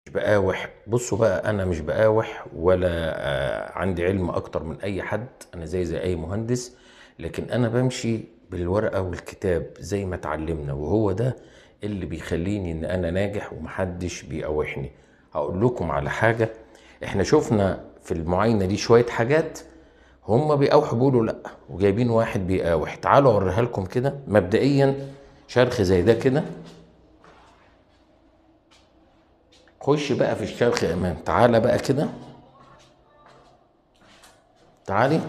مش بقاوح بصوا بقى انا مش بقاوح ولا آه، عندي علم اكتر من اي حد انا زي زي اي مهندس لكن انا بمشي بالورقه والكتاب زي ما اتعلمنا وهو ده اللي بيخليني ان انا ناجح ومحدش بيقاوحني هقول لكم على حاجه احنا شفنا في المعاينه دي شويه حاجات هم بيقاوحوا بيقولوا لا وجايبين واحد بيقاوح تعالوا اوريها لكم كده مبدئيا شرخ زي ده كده خش بقى في الشرخ يا امان تعالى بقى كده تعالي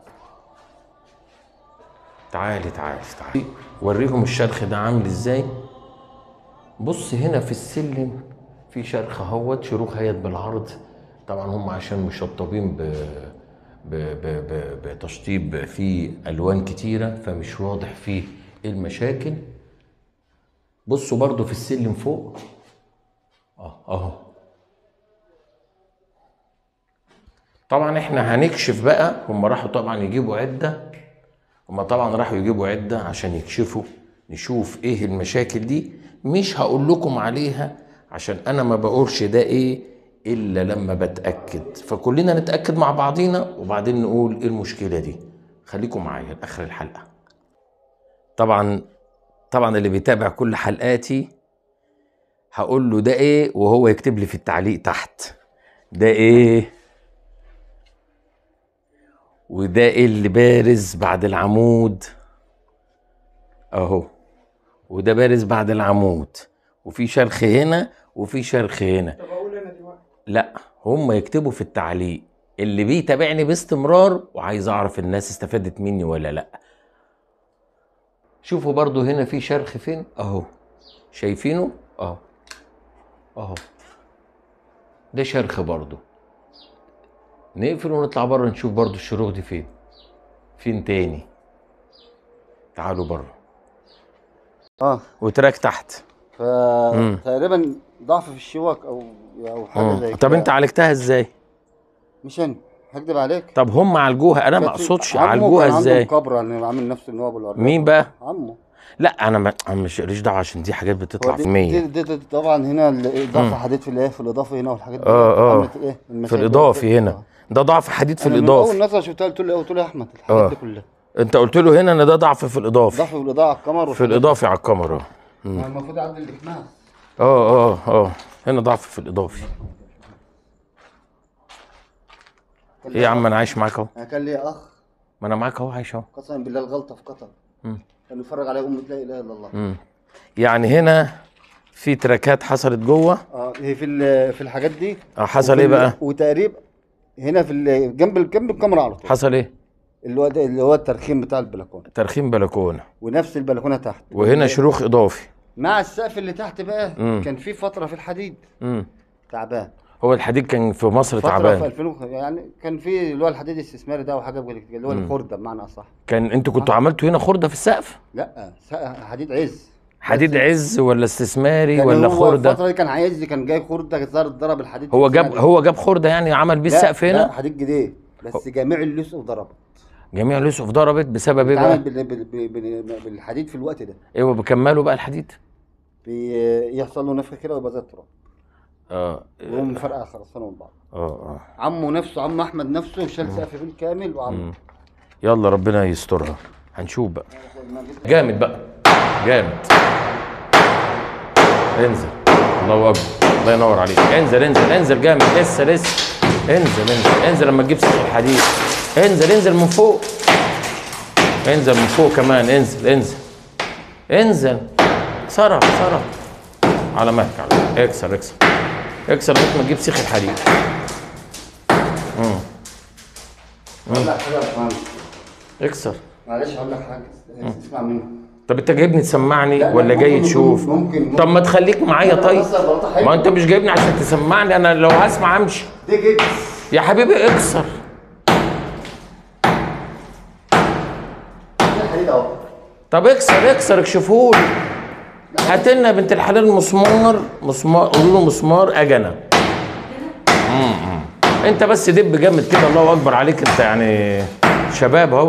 تعالي تعالي تعالي وريهم الشرخ ده عامل ازاي بص هنا في السلم في شرخ اهوت شروخ هيت بالعرض طبعا هم عشان مشطبين ب ب ب ب بتشطيب فيه الوان كتيره فمش واضح فيه ايه المشاكل بصوا برضو في السلم فوق اه اهو طبعا احنا هنكشف بقى هم راحوا طبعا يجيبوا عده هم طبعا راحوا يجيبوا عده عشان يكشفوا نشوف ايه المشاكل دي مش هقول لكم عليها عشان انا ما بقولش ده ايه الا لما بتاكد فكلنا نتاكد مع بعضينا وبعدين نقول ايه المشكله دي خليكم معايا لاخر الحلقه طبعا طبعا اللي بيتابع كل حلقاتي هقول له ده ايه وهو يكتب لي في التعليق تحت ده ايه وده ايه اللي بارز بعد العمود اهو وده بارز بعد العمود وفي شرخ هنا وفي شرخ هنا طب اقول انا دلوقتي لا هم يكتبوا في التعليق اللي بيتابعني باستمرار وعايز اعرف الناس استفادت مني ولا لا شوفوا برضو هنا في شرخ فين اهو شايفينه اهو اهو ده شرخ برضو نقفل ونطلع بره نشوف برضو الشروخ دي فين فين تاني تعالوا بره اه وتراك تحت فتقريبا ضعف في الشوك او او حاجه زي مم. كده طب انت عالجتها ازاي مش انا هكدب عليك طب هم عالجوها انا ما كانت- اقصدش عمه عالجوها كان ازاي عنده كبره يعني عامل نفسه ان هو ابو الوراق مين بقى عمه لا انا ما أنا مش ليش دعوه عشان دي حاجات بتطلع هو دي, في دي, 100 دي, دي طبعا هنا مم. الاضافه حديد في الايه في الاضافه هنا والحاجات دي اه اه عملت ايه في المشاكل الاضافي دي. هنا آه. ده ضعف حديد في أنا من اول الاضافي نظره شفتها قلت له قلت له يا احمد آه. الحاجات دي كلها انت قلت له هنا ان ده ضعف في الاضافي ضعف الاضاءه على الكاميرا في الاضافي على الكاميرا المفروض اعدل الاكماس اه اه اه هنا ضعف في الاضافي ايه يا عم انا عايش معاك اهو انا كان لي اخ ما انا معاك اهو عايش اهو قسما بالله الغلطه في قطر مم. كان يتفرج عليها امه لا اله الا الله مم. يعني هنا في تراكات حصلت جوه اه هي في ال- في الحاجات دي اه حصل وفي ايه ال- بقى وتقريبا هنا في ال- جنب ال- جنب الكاميرا على طول حصل ايه اللي هو ده اللي هو الترخيم بتاع البلكونه ترخيم بلكونه ونفس البلكونه تحت وهنا شروخ اضافي مع السقف اللي تحت بقى مم. كان في فتره في الحديد مم. تعبان هو الحديد كان في مصر فتره في تعبان 2000 وخ- يعني كان في اللي هو الحديد الاستثماري ده وحاجه بقول لك اللي هو مم. الخرده بمعنى اصح كان انتوا كنتوا عملتوا هنا خرده في السقف لا سق- حديد عز حديد بس- عز ولا استثماري كان ولا هو خرده الفتره دي كان عايز كان جاي خرده ظهر ضرب الحديد هو في جاب السنة دي. هو جاب خرده يعني عمل بيه لا، السقف لا هنا حديد جديد بس جميع اللصق ضرب جميع اليوسف ضربت بسبب ايه اتعمل بقى؟ بال- بال- بال- بال- بالحديد في الوقت ده ايوه بكملوا بقى الحديد بيحصل له نفخ كده ويبقى زي التراب اه وهم فرقه خلصانه من بعض اه اه عمه نفسه عم احمد نفسه شال سقف بالكامل وعمه مم. يلا ربنا يسترها هنشوف بقى جامد بقى جامد انزل الله اكبر الله ينور عليك انزل انزل انزل جامد لسه لسه انزل انزل انزل لما تجيب سقف الحديد انزل انزل من فوق انزل من فوق كمان انزل انزل انزل اكسرها اكسرها على مهلك على مهلك. اكسر اكسر اكسر لغايه ما تجيب سيخ الحديد مم. اقول لك حاجه يا باشمهندس اكسر معلش هقول لك حاجه اسمع مني طب انت جايبني تسمعني لا، ولا ممكن- جاي ممكن- تشوف ممكن- ممكن. طب ما تخليك معايا لا، طيب بس البلاطة حلوة. ما انت مش جايبني عشان تسمعني انا لو هسمع امشي دي جبس يا حبيبي اكسر دي حديد اهو طب اكسر اكسر اكشفهولي هات لنا بنت الحلال مسمار مسمار قولوا له مسمار اجنه مم. انت بس دب جامد كده الله اكبر عليك انت يعني شباب اهو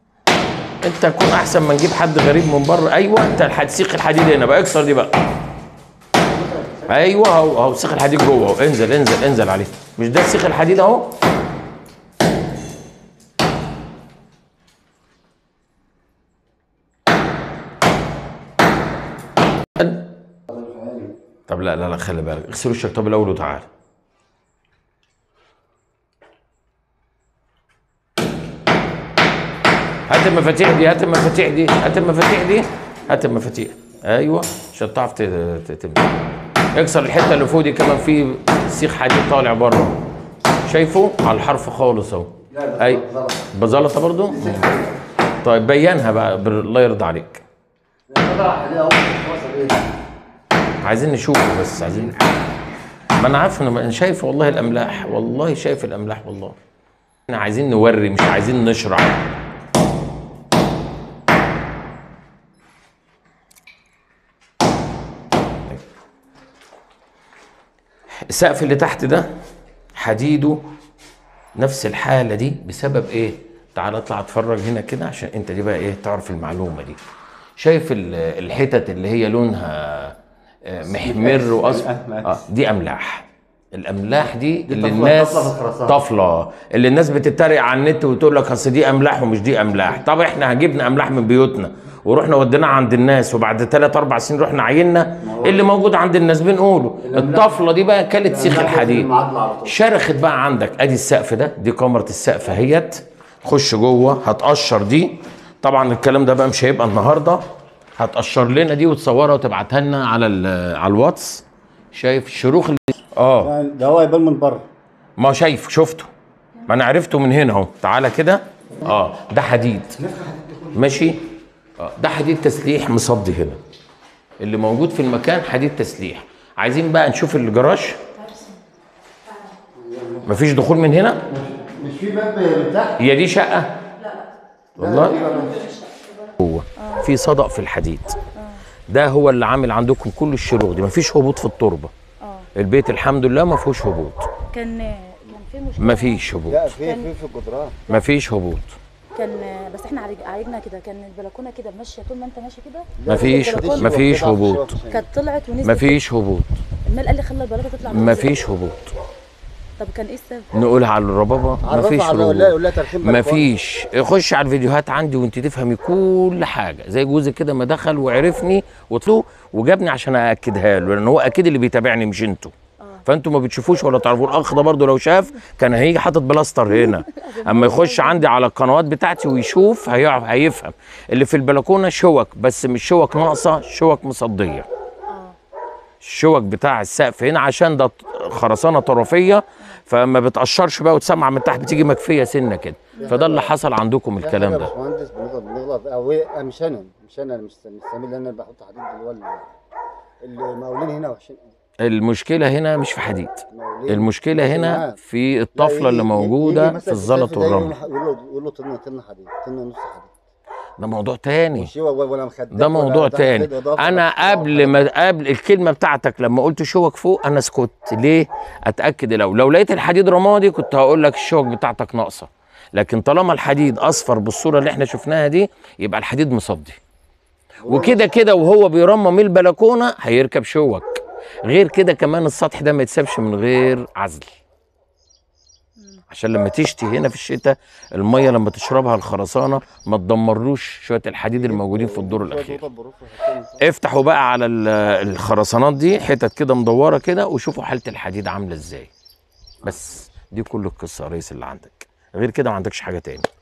انت تكون احسن ما نجيب حد غريب من بره ايوه انت هتسيخ الحديد هنا بقى اكسر دي بقى ايوه اهو اهو سيخ الحديد جوه اهو انزل انزل انزل عليه مش ده سيخ الحديد اهو طب لا لا لا خلي بالك اغسل وشك طب الاول وتعالى هات المفاتيح دي هات المفاتيح دي هات المفاتيح دي هات المفاتيح ايوه عشان تعرف ت- ت- تمشي اكسر الحته اللي فوق دي كمان في سيخ حديد طالع بره شايفه على الحرف خالص اهو اي بزلطه برضو طيب بينها بقى بر- الله يرضى عليك عايزين نشوفه بس عايزين ما انا عارف انا شايف والله الاملاح والله شايف الاملاح والله احنا عايزين نوري مش عايزين نشرح السقف اللي تحت ده حديده نفس الحالة دي بسبب ايه؟ تعال اطلع اتفرج هنا كده عشان انت دي بقى ايه تعرف المعلومة دي. شايف ال- الحتت اللي هي لونها آه، محمر واصفر اه دي املاح. الاملاح دي, اللي طفلة- الناس طفلة في الخرسانة. طفله اللي الناس بتتريق على النت وتقول لك اصل دي املاح ومش دي املاح طب احنا جبنا املاح من بيوتنا ورحنا وديناها عند الناس وبعد ثلاث اربع سنين رحنا عينا اللي موجود عند الناس بنقوله الطفله دي بقى كلت سيخ الحديد المعادلة على طول. شرخت بقى عندك ادي السقف ده دي كاميرا السقف اهيت خش جوه هتقشر دي طبعا الكلام ده بقى مش هيبقى النهارده هتقشر لنا دي وتصورها وتبعتها لنا على ال- على الواتس شايف الشروخ اللي اه يعني ده هو يبان من بره ما شايف شفته ما انا عرفته من هنا اهو تعالى كده اه ده حديد ماشي اه ده حديد تسليح مصدي هنا اللي موجود في المكان حديد تسليح عايزين بقى نشوف الجراج مفيش دخول من هنا مش في باب من تحت هي دي شقه والله هو في صدأ في الحديد ده هو اللي عامل عندكم كل الشروق دي مفيش هبوط في التربه البيت الحمد لله ما فيهوش هبوط كان كان في مشكله مفيش هبوط لا في في في الجدران مفيش هبوط كان بس احنا عالج- عالجنا كده كان البلكونه كده ماشيه طول ما انت ماشي كده مفيش البلكونة مفيش هبوط كانت طلعت ونزلت مفيش هبوط المال قال لي خلى البلاطه تطلع ونزلت. مفيش هبوط طب كان ايه السبب؟ نقولها على الربابه مفيش عرفها على ولا هبوط ولا ترخيم بلكونة. مفيش خش على الفيديوهات عندي وانت تفهمي كل حاجه زي جوزي كده ما دخل وعرفني وطلو وجابني عشان ااكدها له لان هو اكيد اللي بيتابعني مش انتوا فانتوا ما بتشوفوش ولا تعرفوا الاخ ده برضه لو شاف كان هيجي حاطط بلاستر هنا اما يخش عندي على القنوات بتاعتي ويشوف هيعرف هيفهم اللي في البلكونه شوك بس مش شوك ناقصه شوك مصديه الشوك بتاع السقف هنا عشان ده خرسانه طرفيه فما بتقشرش بقى وتسمع من تحت بتيجي مكفيه سنه كده فده اللي حصل عندكم في الكلام حاجة ده يا باشمهندس بنغلط بنغلط او إيه، مش انا مش انا مش مش سامي اللي انا بحط حديد اللي هو ال- المقاولين هنا وحشين المشكله هنا مش في حديد المقاولين المشكله هنا معاك. في لا، الطفله يجي- اللي يجي موجوده مثلا في الزلط السقف ده يقول والرمل له- يقول له يقول له طن طن حديد طن ونص حديد ده موضوع تاني مش هو ولا مخدات ده ولا موضوع تحت تاني كده وضغط انا ولا- قبل ما قبل الكلمه بتاعتك لما قلت شوك فوق انا سكت ليه اتاكد لو لو لقيت الحديد رمادي كنت هقول لك الشوك بتاعتك ناقصه لكن طالما الحديد اصفر بالصوره اللي احنا شفناها دي يبقى الحديد مصدي وكده كده وهو بيرمم البلكونه هيركب شوك غير كده كمان السطح ده ما يتسابش من غير عزل عشان لما تشتي هنا في الشتاء الميه لما تشربها الخرسانه ما تدمرلوش شويه الحديد الموجودين في الدور الاخير افتحوا بقى على ال- الخرسانات دي حتت كده مدوره كده وشوفوا حاله الحديد عامله ازاي بس دي كل القصه يا ريس اللي عندك غير كده ما عندكش حاجه تاني